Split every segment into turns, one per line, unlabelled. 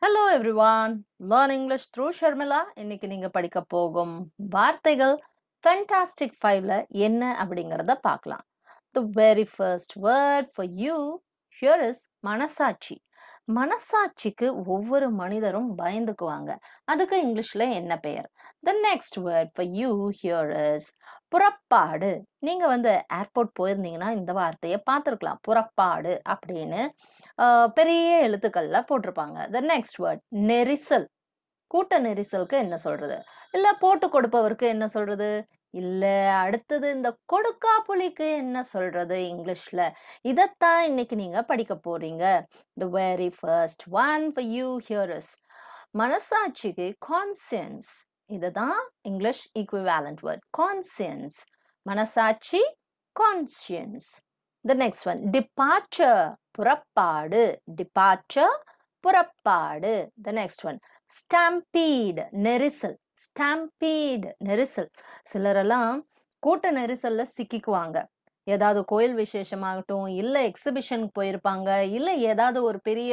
hello everyone learn English through Sharmila இன்னைக்கு நீங்க படிக்க போகும் வார்த்தைகள் ஃபென்டாஸ்டிக் ஃபைவ்ல என்ன அப்படிங்கிறத பார்க்கலாம் the very first word for you here is மனசாட்சி மனசாட்சிக்கு ஒவ்வொரு மனிதரும் பயந்துக்குவாங்க அதுக்கு இங்கிலீஷ்ல என்ன பெயர் the next word for you here is புறப்பாடு நீங்க வந்து ஏர்போர்ட் போயிருந்தீங்கன்னா இந்த வார்த்தையை பார்த்துருக்கலாம் புறப்பாடு அப்படின்னு ஆஹ், பெரிய எழுத்துக்கள்ல போட்டிருப்பாங்க த நெக்ஸ்ட் வேர்ட் நெரிசல் கூட்ட நெரிசலுக்கு என்ன சொல்றது இல்ல போட்டு கொடுப்பவருக்கு என்ன சொல்றது இல்ல அடுத்தது இந்த கொடுக்கா புலிக்கு என்ன சொல்றது இங்கிலீஷ்ல இதத்தான் இன்னைக்கு நீங்க படிக்க போறீங்க the very first one for you here is மனசாட்சிக்கு கான்சியன்ஸ் இதுதான் இங்கிலீஷ் ஈக்குவேலண்ட் வேர்ட் கான்சியன்ஸ் மனசாட்சி conscience the next one departure புறப்பாடு டிபார்ச்சர் புறப்பாடு த நெக்ஸ்ட் ஒன் ஸ்டாம்பீட் நெரிசல் ஸ்டாம்பீட் நெரிசல் சிலரெல்லாம் கூட்ட நெரிசல்ல சிக்கிக்குவாங்க ஏதாவது கோயில் விசேஷமாகட்டும் இல்லை எக்ஸிபிஷனுக்கு போயிருப்பாங்க இல்லை ஏதாவது ஒரு பெரிய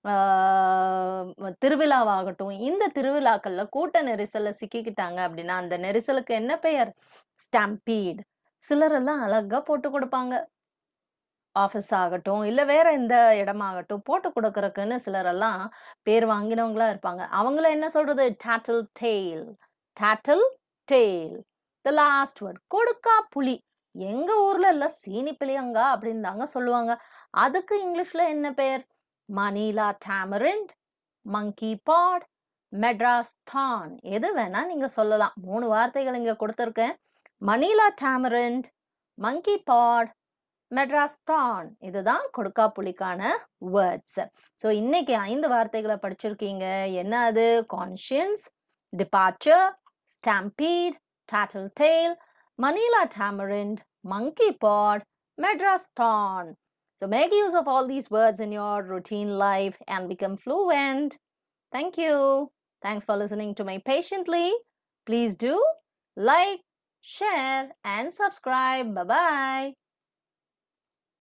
ஆஹ், திருவிழாவாகட்டும் இந்த திருவிழாக்கள்ல கூட்ட நெரிசல்ல சிக்கிக்கிட்டாங்க அப்படின்னா அந்த நெரிசலுக்கு என்ன பெயர் ஸ்டாம்பீட் சிலரெல்லாம் அழகா போட்டு கொடுப்பாங்க ஆஃபீஸ் ஆகட்டும் இல்லை வேற எந்த இடமாகட்டும் போட்டு கொடுக்கறதுக்குன்னு சிலரெல்லாம் பேர் வாங்கினவங்களா இருப்பாங்க அவங்கள என்ன சொல்றது tattletale tattletale the last word கொடுக்கா புலி எங்க ஊர்ல இல்ல சீனி பிளியங்கா அப்படின்னு தாங்க சொல்லுவாங்க அதுக்கு இங்கிலீஷ்ல என்ன பேர் மணிலா டேமரிண்ட் மங்கி பாட் மெட்ராஸ் தான் எது வேணா நீங்க சொல்லலாம் மூணு வார்த்தைகள் இங்க கொடுத்துருக்கேன் மணிலா டேமரிண்ட் மங்கி பாட் மெட்ராஸ் தான் இதுதான் கொடுக்கா புலிக்கான வேர்ட்ஸ் ஸோ இன்னைக்கு ஐந்து வார்த்தைகளை படிச்சிருக்கீங்க என்ன அது conscience departure stampede tattletale Manila tamarind monkey pod madras thorn so make use of all these words in your routine life and become fluent thank you thanks for listening to me patiently please do like share and subscribe bye bye